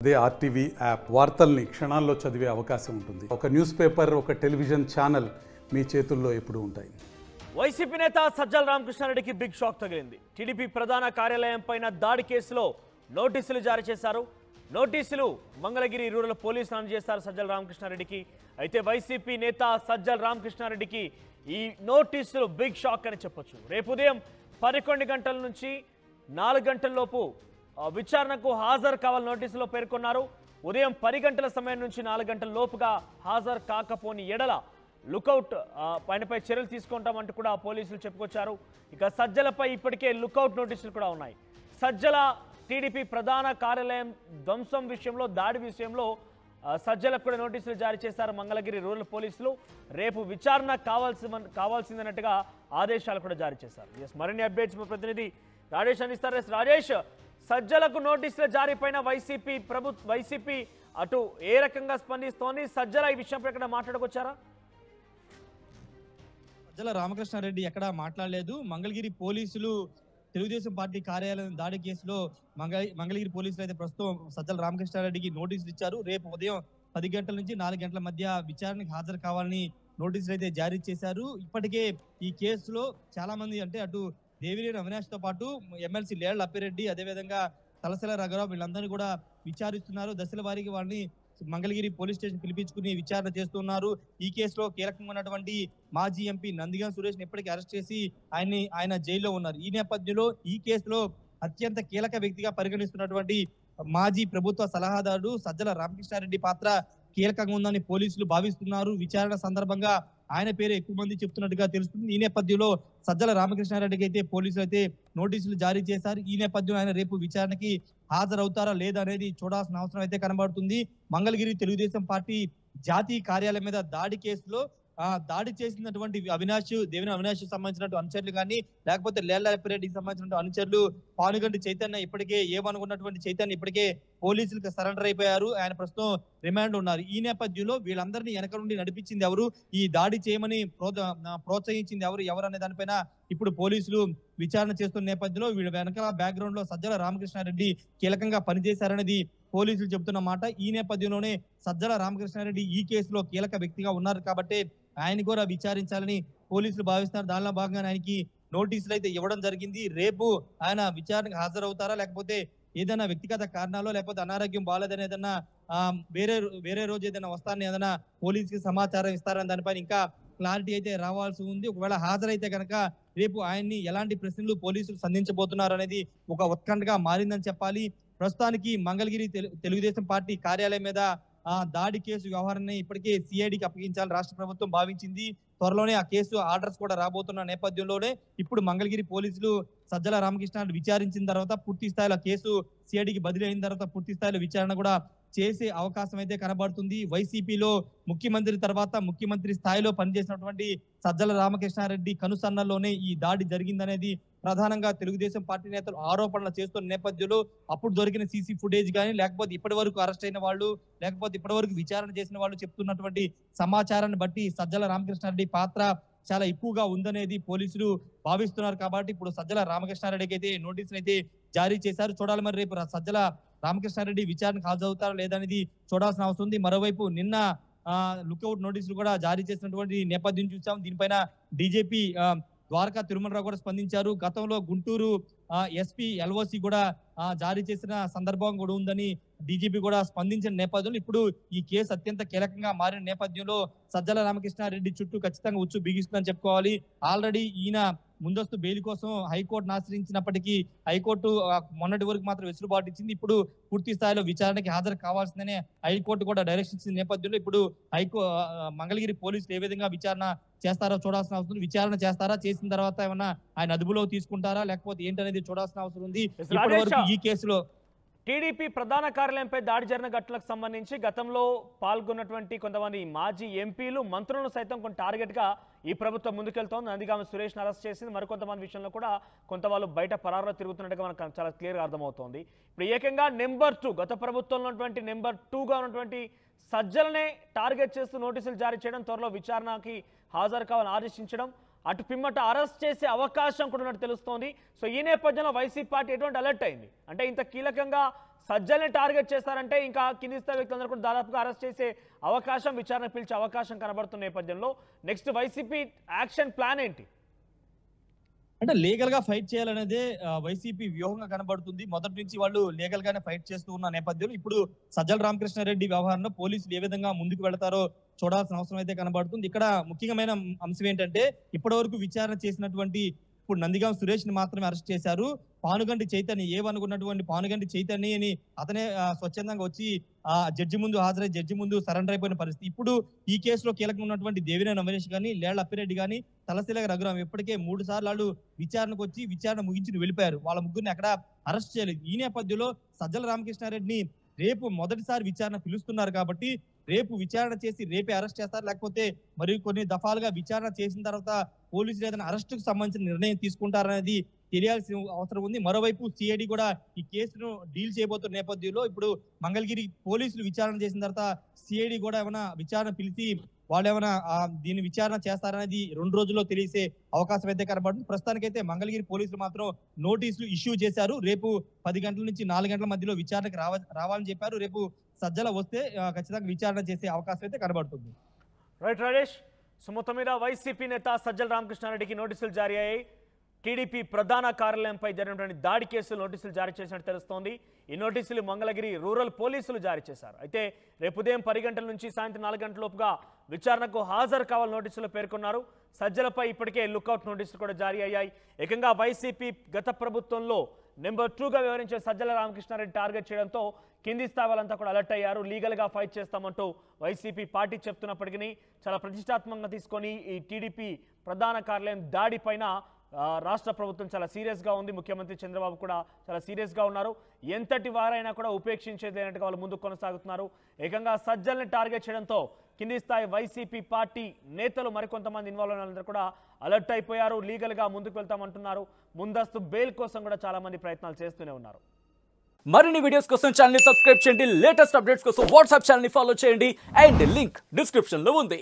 అదే RTV app వార్తల్ని క్షణాల్లో చదివే అవకాశం ఉంటుంది ఒక న్యూస్ పేపర్ ఒక టెలివిజన్ ఛానల్ మీ చేతుల్లో ఎప్పుడూ ఉంటాయి వైసీపీ నేత సజ్జల రామకృష్ణారెడ్డికి బిగ్ షాక్ తగిలింది టీడీపీ ప్రధాన కార్యాలయం పైన దాడి కేసులో నోటీసులు జారీ చేశారు నోటీసులు మంగళగిరి రూరల్ పోలీసులు అందజేశారు సజ్జల రామకృష్ణారెడ్డికి అయితే వైసీపీ నేత సజ్జల రామకృష్ణారెడ్డికి ఈ నోటీసులు బిగ్ షాక్ అని చెప్పొచ్చు రేపు ఉదయం పదకొండు గంటల నుంచి నాలుగు గంటల లోపు ఆ, విచారణకు హాజరు కావాలని నోటీసులో పేర్కొన్నారు ఉదయం పది గంటల సమయం నుంచి నాలుగు గంటల లోపుగా హాజరు కాకపోని ఎడల లుకౌట్ ఆ, పైనపై చర్యలు తీసుకుంటామంటూ కూడా పోలీసులు చెప్పుకొచ్చారు ఇక సజ్జలపై ఇప్పటికే లుకౌట్ నోటీసులు కూడా ఉన్నాయి సజ్జల టీడీపీ ప్రధాన కార్యాలయం ధ్వంసం విషయంలో దాడి విషయంలో ఆ, సజ్జలకు కూడా నోటీసులు జారీ చేశారు మంగళగిరి రూరల్ పోలీసులు రేపు విచారణ కావాల్సి కావాల్సిందన్నట్టుగా ఆదేశాలు కూడా జారీ చేశారు ఎస్ మరిన్ని అప్డేట్స్ మా ప్రతినిధి రాజేష్ అందిస్తారు ఎస్ రాజేష్ సజ్జలకు నోటీసుల జారీ పైన వైసీపీ ప్రభు వైసీపీ అటు ఏ రకంగా స్పందిస్తోంది సజ్జల ఈ విషయంపై ఎక్కడ మాట్లాడుకొచ్చారా సజ్జల రామకృష్ణారెడ్డి ఎక్కడ మాట్లాడలేదు మంగళగిరి పోలీసులు తెలుగుదేశం పార్టీ కార్యాలయం దాడి కేసులో మంగళ మంగళగిరి పోలీసులు అయితే ప్రస్తుతం సజ్జల రామకృష్ణారెడ్డికి నోటీసులు ఇచ్చారు రేపు ఉదయం పది గంటల నుంచి నాలుగు గంటల మధ్య విచారణకు హాజరు కావాలని నోటీసులు అయితే జారీ చేశారు ఇప్పటికే ఈ కేసులో చాలా మంది అంటే అటు దేవినేని అవినాష్ తో పాటు ఎమ్మెల్సీ లేళ్ల అప్పిరెడ్డి అదేవిధంగా తలసల రఘురావు వీళ్ళందరినీ కూడా విచారిస్తున్నారు దశల వారీగా వారిని మంగళగిరి పోలీస్ స్టేషన్ పిలిపించుకుని విచారణ చేస్తున్నారు ఈ కేసులో కీలకంగా ఉన్నటువంటి మాజీ ఎంపీ నందిగాం సురేష్ ఇప్పటికీ అరెస్ట్ చేసి ఆయన్ని ఆయన జైల్లో ఉన్నారు ఈ నేపథ్యంలో ఈ కేసులో అత్యంత కీలక వ్యక్తిగా పరిగణిస్తున్నటువంటి మాజీ ప్రభుత్వ సలహాదారుడు సజ్జల రామకృష్ణారెడ్డి పాత్ర కీలకంగా ఉందని పోలీసులు భావిస్తున్నారు విచారణ సందర్భంగా ఆయన పేరు ఎక్కువ మంది చెప్తున్నట్టుగా తెలుస్తుంది ఈ నేపథ్యంలో సజ్జల రామకృష్ణారెడ్డికి అయితే పోలీసులు అయితే నోటీసులు జారీ చేశారు ఈ నేపథ్యంలో ఆయన రేపు విచారణకి హాజరవుతారా లేదా అనేది చూడాల్సిన అవసరం అయితే కనబడుతుంది మంగళగిరి తెలుగుదేశం పార్టీ జాతీయ కార్యాలయం మీద దాడి కేసులో ఆ దాడి చేసినటువంటి అవినాష్ దేవిన అవినాష్ సంబంధించినటువంటి అనుచరులు కానీ లేకపోతే లేళ్లరెడ్డికి సంబంధించిన అనుచరులు పానుగంటి చైతన్య ఇప్పటికే ఏమనుకున్నటువంటి చైతన్య ఇప్పటికే పోలీసులకు సరెండర్ అయిపోయారు ఆయన ప్రస్తుతం రిమాండ్ ఉన్నారు ఈ నేపథ్యంలో వీళ్ళందరినీ వెనక నుండి నడిపించింది ఎవరు ఈ దాడి చేయమని ప్రోద- ఆ, ప్రోత్సహించింది ఎవరు ఎవరు అనే దానిపైన ఇప్పుడు పోలీసులు విచారణ చేస్తున్న నేపథ్యంలో వీళ్ళ వెనకాల బ్యాక్గ్రౌండ్ లో సజ్జల రామకృష్ణారెడ్డి కీలకంగా పనిచేశారనేది పోలీసులు చెబుతున్న మాట ఈ నేపథ్యంలోనే సజ్జల రామకృష్ణారెడ్డి ఈ కేసులో కీలక వ్యక్తిగా ఉన్నారు కాబట్టి ఆయన కూడా విచారించాలని పోలీసులు భావిస్తున్నారు దానిలో భాగంగా ఆయనకి నోటీసులు అయితే ఇవ్వడం జరిగింది రేపు ఆయన విచారణకు హాజరవుతారా లేకపోతే ఏదైనా వ్యక్తిగత కారణాలు లేకపోతే అనారోగ్యం బాగాలేదని ఏదైనా ఆ, వేరే వేరే రోజు ఏదైనా వస్తారని ఏదైనా పోలీసుకి సమాచారం ఇస్తారని దానిపైన ఇంకా క్లారిటీ అయితే రావాల్సి ఉంది ఒకవేళ హాజరైతే కనుక రేపు ఆయన్ని ఎలాంటి ప్రశ్నలు పోలీసులు సంధించబోతున్నారు అనేది ఒక ఉత్కంఠగా మారిందని చెప్పాలి ప్రస్తుతానికి మంగళగిరి తెలు- తెలుగుదేశం పార్టీ కార్యాలయం మీద ఆ దాడి కేసు వ్యవహారాన్ని ఇప్పటికే సిఐడికి అప్పగించాలని రాష్ట్ర ప్రభుత్వం భావించింది త్వరలోనే ఆ కేసు ఆర్డర్స్ కూడా రాబోతున్న నేపథ్యంలోనే ఇప్పుడు మంగళగిరి పోలీసులు సజ్జల రామకృష్ణ విచారించిన తర్వాత పూర్తి స్థాయిలో కేసు సిఐడికి బదిలీ అయిన తర్వాత పూర్తి స్థాయిలో విచారణ కూడా చేసే అవకాశం అయితే కనబడుతుంది వైసీపీలో ముఖ్యమంత్రి తర్వాత ముఖ్యమంత్రి స్థాయిలో పనిచేసినటువంటి సజ్జల రామకృష్ణారెడ్డి కనుసన్నల్లోనే ఈ దాడి జరిగిందనేది ప్రధానంగా తెలుగుదేశం పార్టీ నేతలు ఆరోపణలు చేస్తున్న నేపథ్యంలో అప్పుడు దొరికిన సీసీ ఫుటేజ్ కానీ లేకపోతే ఇప్పటి వరకు అరెస్ట్ అయిన వాళ్ళు లేకపోతే ఇప్పటి వరకు విచారణ చేసిన వాళ్ళు చెప్తున్నటువంటి సమాచారాన్ని బట్టి సజ్జల రామకృష్ణారెడ్డి పాత్ర చాలా ఎక్కువగా ఉందనేది పోలీసులు భావిస్తున్నారు కాబట్టి ఇప్పుడు సజ్జల రామకృష్ణారెడ్డికి అయితే నోటీసులు అయితే జారీ చేశారు చూడాలి మరి రేపు రా- సజ్జల రామకృష్ణారెడ్డి విచారణకు హాజరవుతారా లేదనేది చూడాల్సిన అవసరం ఉంది మరోవైపు నిన్న లుక్అవుట్ నోటీసులు కూడా జారీ చేసినటువంటి నేపథ్యం చూసాం దీనిపైన డీజీపీ ద్వారకా తిరుమలరావు కూడా స్పందించారు గతంలో గుంటూరు ఎస్పీ ఎల్ఓసి కూడా ఆ, జారీ చేసిన సందర్భం కూడా ఉందని డీజీపీ కూడా స్పందించిన నేపథ్యంలో ఇప్పుడు ఈ కేసు అత్యంత కీలకంగా మారిన నేపథ్యంలో సజ్జల రామకృష్ణారెడ్డి చుట్టూ ఖచ్చితంగా ఉచ్చు బిగిస్తుందని చెప్పుకోవాలి ఆల్రెడీ ఈయన ముందస్తు బెయిల్ కోసం హైకోర్టును ఆశ్రయించినప్పటికీ హైకోర్టు ఆ, మొన్నటి వరకు మాత్రం వెసులుబాటు ఇచ్చింది ఇప్పుడు పూర్తి స్థాయిలో విచారణకి హాజరు కావాల్సిందనే హైకోర్టు కూడా డైరెక్షన్ ఇచ్చిన నేపథ్యంలో ఇప్పుడు హైకో ఆ, మంగళగిరి పోలీసులు ఏ విధంగా విచారణ చేస్తారో చూడాల్సిన అవసరం ఉంది. విచారణ చేస్తారా చేసిన తర్వాత ఏమన్నా ఆయన అదుపులో తీసుకుంటారా లేకపోతే ఏంటనేది చూడాల్సిన అవసరం ఉంది Yes, ఇప్పటి వరకు రాజేష్. ఈ కేసులో టీడీపీ ప్రధాన కార్యాలయంపై దాడి జరిగిన ఘటనలకు సంబంధించి గతంలో పాల్గొన్నటువంటి కొంతమంది మాజీ ఎంపీలు మంత్రులను సైతం కొన్ని టార్గెట్గా ఈ ప్రభుత్వం ముందుకెళ్తోంది నందిగామ సురేష్ను అరెస్ట్ చేసింది మరికొంతమంది విషయంలో కూడా కొంత వాళ్ళు బయట పరారులో తిరుగుతున్నట్టుగా మనకు చాలా క్లియర్గా అర్థమవుతోంది ఇప్పుడు ఏకంగా నెంబర్ టూ గత ప్రభుత్వంలో ఉన్నటువంటి నెంబర్ టూగా ఉన్నటువంటి సజ్జలనే టార్గెట్ చేస్తూ నోటీసులు జారీ చేయడం త్వరలో విచారణకి హాజరు కావాలని ఆదేశించడం అటు పిమ్మట అరెస్ట్ చేసే అవకాశం కూడా ఉన్నట్టు తెలుస్తోంది సో ఈ నేపథ్యంలో వైసీపీ పార్టీ ఎటువంటి అలర్ట్ అయింది అంటే ఇంత కీలకంగా సజ్జల్ని టార్గెట్ చేస్తారంటే ఇంకా కింది స్థాయి వ్యక్తులందరూ కూడా దాదాపుగా అరెస్ట్ చేసే అవకాశం విచారణ పిలిచే అవకాశం కనబడుతున్న నేపథ్యంలో నెక్స్ట్ వైసీపీ యాక్షన్ ప్లాన్ ఏంటి అంటే లీగల్ గా ఫైట్ చేయాలనేదే ఆ, వైసీపీ వ్యూహంగా కనబడుతుంది మొదటి నుంచి వాళ్ళు లీగల్ గానే ఫైట్ చేస్తూ ఉన్న నేపథ్యంలో ఇప్పుడు సజ్జల రామకృష్ణారెడ్డి వ్యవహారంలో పోలీసులు ఏ విధంగా ముందుకు వెళతారో చూడాల్సిన అవసరం అయితే కనబడుతుంది ఇక్కడ ముఖ్యమైన అంశం ఏంటంటే ఇప్పటి వరకు విచారణ చేసినటువంటి ఇప్పుడు నందిగాం సురేష్ ని మాత్రమే అరెస్ట్ చేశారు పానుగంటి చైతన్య ఏవనుకున్నటువంటి పానుగంటి చైతన్య అని అతనే ఆ, స్వచ్ఛందంగా వచ్చి ఆ జడ్జి ముందు హాజరై జడ్జి ముందు సరెండర్ అయిపోయిన పరిస్థితి ఇప్పుడు ఈ కేసులో కీలకంగా ఉన్నటువంటి దేవినేని అమరేష్ గాని లేళ్ల అప్పిరెడ్డి గాని తలశీలక రఘురాం ఇప్పటికే మూడు సార్లు వాళ్ళు విచారణకు వచ్చి విచారణ ముగించి వెళ్ళిపోయారు వాళ్ళ ముగ్గురిని అక్కడ అరెస్ట్ చేయలేదు ఈ నేపథ్యంలో సజ్జల రామకృష్ణారెడ్డిని రేపు మొదటిసారి విచారణ పిలుస్తున్నారు కాబట్టి రేపు విచారణ చేసి రేపే అరెస్ట్ చేస్తారు లేకపోతే మరి కొన్ని దఫాలుగా విచారణ చేసిన తర్వాత పోలీసులు ఏదైనా అరెస్టుకు సంబంధించిన నిర్ణయం తీసుకుంటారనేది తెలియాల్సిన అవసరం ఉంది మరోవైపు సిఐడి కూడా ఈ కేసును డీల్ చేయబోతున్న నేపథ్యంలో ఇప్పుడు మంగళగిరి పోలీసులు విచారణ చేసిన తర్వాత సిఐడి కూడా ఏమైనా విచారణ పిలిచి వాళ్ళు ఏమైనా ఆ, దీన్ని విచారణ చేస్తారనేది రెండు రోజుల్లో తెలిసే అవకాశం అయితే కనబడుతుంది ప్రస్తుతానికైతే మంగళగిరి పోలీసులు మాత్రం నోటీసులు ఇష్యూ చేశారు రేపు పది గంటల నుంచి నాలుగు గంటల మధ్యలో విచారణకు రావ రావాలని చెప్పారు రేపు సజ్జల వస్తే ఆ, ఖచ్చితంగా విచారణ చేసే అవకాశం అయితే కనబడుతుంది రైట్ రాజేష్ సో మొత్తం మీద వైసీపీ నేత సజ్జల రామకృష్ణారెడ్డికి నోటీసులు జారీ అయ్యాయి టీడీపీ ప్రధాన కార్యాలయంపై జరిగినటువంటి దాడి కేసులు నోటీసులు జారీ చేసినట్టు తెలుస్తోంది ఈ నోటీసులు మంగళగిరి రూరల్ పోలీసులు జారీ చేశారు అయితే రేపు ఉదయం పది గంటల నుంచి సాయంత్రం నాలుగు గంటల లోపుగా విచారణకు హాజరు కావాలని నోటీసులు పేర్కొన్నారు సజ్జలపై ఇప్పటికే లుకౌట్ నోటీసులు కూడా జారీ అయ్యాయి ఏకంగా వైసీపీ గత ప్రభుత్వంలో నెంబర్ టూగా వ్యవహరించే సజ్జల రామకృష్ణారెడ్డి టార్గెట్ చేయడంతో కింది స్థాయి వాళ్ళంతా కూడా అలర్ట్ అయ్యారు లీగల్గా ఫైట్ చేస్తామంటూ వైసీపీ పార్టీ చెప్తున్నప్పటికీ చాలా ప్రతిష్టాత్మకంగా తీసుకొని ఈ టీడీపీ ప్రధాన కార్యాలయం దాడి పైన ఆ, రాష్ట్ర ప్రభుత్వం చాలా సీరియస్గా ఉంది ముఖ్యమంత్రి చంద్రబాబు కూడా చాలా సీరియస్గా ఉన్నారు ఎంతటి వారైనా కూడా ఉపేక్షించేది లేనట్టుగా వాళ్ళు ముందుకు కొనసాగుతున్నారు ఏకంగా సజ్జల్ని టార్గెట్ చేయడంతో కింది స్థాయి వైసీపీ పార్టీ నేతలు మరికొంతమంది ఇన్వాల్వ్ అయిన వాళ్ళందరూ కూడా అలర్ట్ అయిపోయారు లీగల్గా ముందుకు వెళ్తామంటున్నారు ముందస్తు బెయిల్ కోసం కూడా చాలా మంది ప్రయత్నాలు చేస్తూనే ఉన్నారు మరిన్ని వీడియోస్ కోసం ఛానల్ ని సబ్స్క్రైబ్ చేయండి లేటెస్ట్ అప్డేట్స్ కోసం వాట్సాప్ ఛానల్ ని ఫాలో చేయండి అండ్ లింక్ డిస్క్రిప్షన్ లో ఉంది